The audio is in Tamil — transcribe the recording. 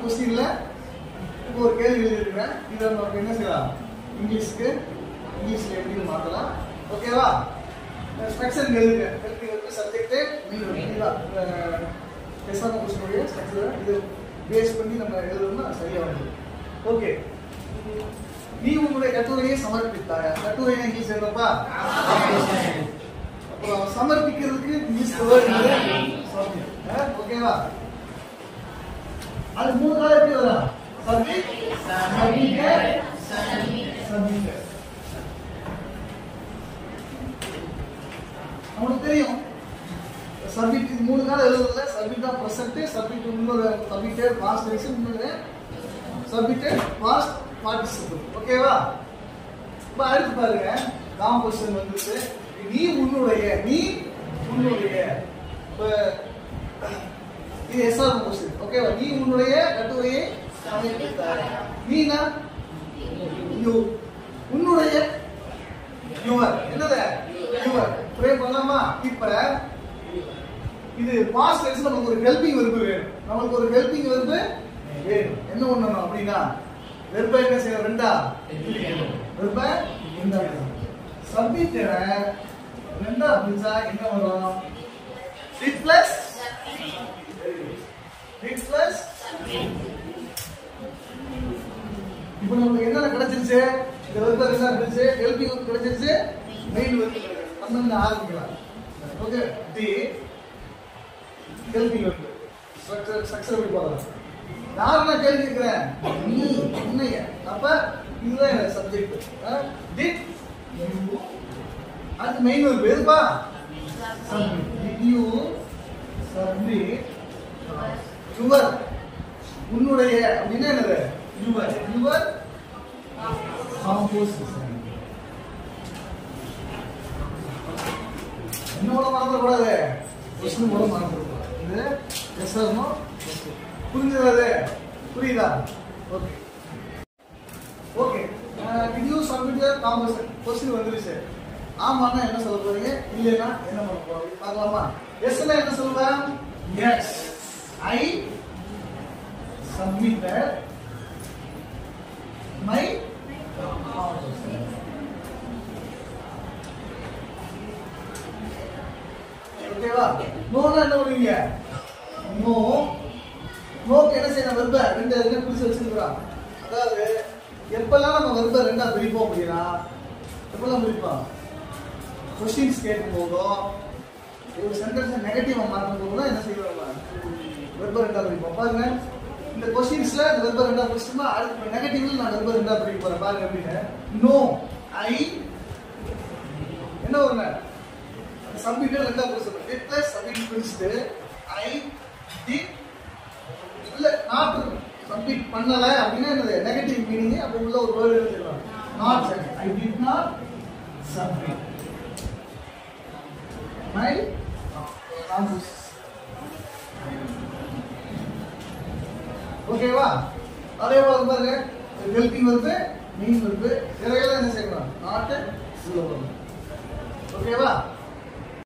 கொஸ்டின்ல இப்போ ஒரு கேள்வி எழுதிருக்கிறேன் இதை நமக்கு என்ன செய்யலாம் இங்கிலீஷ்க்கு இங்கிலீஷ்ல எப்படி மாத்தலாம் ஓகேவா ஸ்ட்ரக்சர் எழுதுங்க ஹெல்பிங் சப்ஜெக்ட் இதுதான் பேசாம கொஸ்டினுடைய ஸ்ட்ரக்சர் இது பேஸ் பண்ணி நம்ம எழுதணும்னா சரியா வருது ஓகே நீ உன்னுடைய கட்டுரையை சமர்ப்பித்தாயா கட்டுரையை இங்கிலீஷ் என்னப்பா அப்புறம் சமர்ப்பிக்கிறதுக்கு இங்கிலீஷ் வேர்ட் ஓகேவா அது மூணு காலம் எப்படி வரும் சப்மிட் சப்மிட் சப்மிட் நமக்கு தெரியும் சப்மிட் இது மூணு காலம் எழுதுறதுல சப்மிட் தான் ப்ரெசென்ட் சப்மிட் இன்னொரு சப்மிட்டட் பாஸ்ட் டென்ஸ் இன்னொரு சப்மிட்டட் பாஸ்ட் பார்ட்டிசிபிள் ஓகேவா இப்போ அடுத்து பாருங்க காம்போசிஷன் வந்துருச்சு நீ உன்னுடைய நீ உன்னுடைய இப்போ இது எஸ்ஆர் கொஸ்டின் ஓகேவா நீ உன்னுடைய கட்டுரையை சமர்ப்பித்தாய் நீனா யூ உன்னுடைய யுவர் என்னது யுவர் ப்ரே பண்ணலாமா இப்ப இது பாஸ்ட் டென்ஸ் நமக்கு ஒரு ஹெல்பிங் வெர்பு வேணும் நமக்கு ஒரு ஹெல்பிங் வெர்பு வேணும் என்ன பண்ணணும் அப்படின்னா வெர்ப என்ன செய்யணும் ரெண்டா வெர்ப ரெண்டா சப்மிட் ரெண்டா பிரிச்சா என்ன வரும் டிட் பிளஸ் டிட் பிளஸ் இப்போ நமக்கு என்னென்ன கிடைச்சிருச்சு இந்த வெர்ப ரெண்டா கிடைச்சு ஹெல்பிங் வெர்பு கிடைச்சிருச்சு மெயின் வெர்பு கிடைச்சிருச்சு நம்ம இங்க ஆரம்பிக்கலாம் ஓகே டி கேள்வி வந்து ஸ்ட்ரக்சர் ஸ்ட்ரக்சர் எப்படி போகலாம் யார் நான் கேள்வி கேட்கிறேன் நீ உன்னைய அப்ப இதுதான் எனக்கு சப்ஜெக்ட் டிட் அது மெயின் ஒரு பேருப்பா யூ சப்மிட் யுவர் உன்னுடைய அப்படின்னா என்னது யுவர் யுவர் காம்போசிஷன் என்னோட மறந்துடக்கூடாது கொஸ்டின் கூட மறந்துடக்கூடாது இது எஸ் ஆர்னோ புரிஞ்சுதா அது புரியுதா okay okay you submit composition question வந்துருச்சு ஆமான்னா என்ன சொல்ல போறீங்க இல்லைன்னா என்ன பண்ண போறீங்க பார்க்கலாமா எஸ்னா என்ன சொல்லுவேன் எஸ் ஐ சப்மிட்டட் மை ஓகேவா நோனா என்ன பண்ணுவீங்க நோ நோக்கு என்ன செய்யணும் வெர்ப ரெண்டு ரெண்டு பிரிச்சு வச்சிருக்கிறோம் அதாவது எப்பெல்லாம் நம்ம வெர்ப ரெண்டா பிரிப்போம் அப்படின்னா எப்பெல்லாம் பிரிப்போம் கொஸ்டின்ஸ் கேட்கும் போதோ ஒரு சென்டென்ஸ் நெகட்டிவா மாற்றும் போது தான் என்ன செய்வோம் நம்ம வெர்ப ரெண்டா பிரிப்போம் பாருங்க இந்த கொஸ்டின்ஸ்ல இந்த வெர்ப ரெண்டா பிரிச்சுமா அடுத்து நெகட்டிவ்ல நான் வெர்ப ரெண்டா பிரிக்க போறேன் பாருங்க எப்படின்னு நோ ஐ என்ன வருங்க சப்மிட் ரெண்டா பிரிச்சு டிட் பிளஸ் சப்மிட் பிரிச்சுட்டு ஐ டிட் இல்ல நாட் சப்மிட் பண்ணல அப்படின்னா என்னது நெகட்டிவ் மீனிங் அப்ப உள்ள ஒரு வேர்டு எழுதிடலாம் not I did not submit my ஓகேவா அதே போல பாருங்க ஹெல்பிங் வருது மீன் வருது இதையெல்லாம் என்ன செய்யணும் நாட்டு உள்ள வரணும் ஓகேவா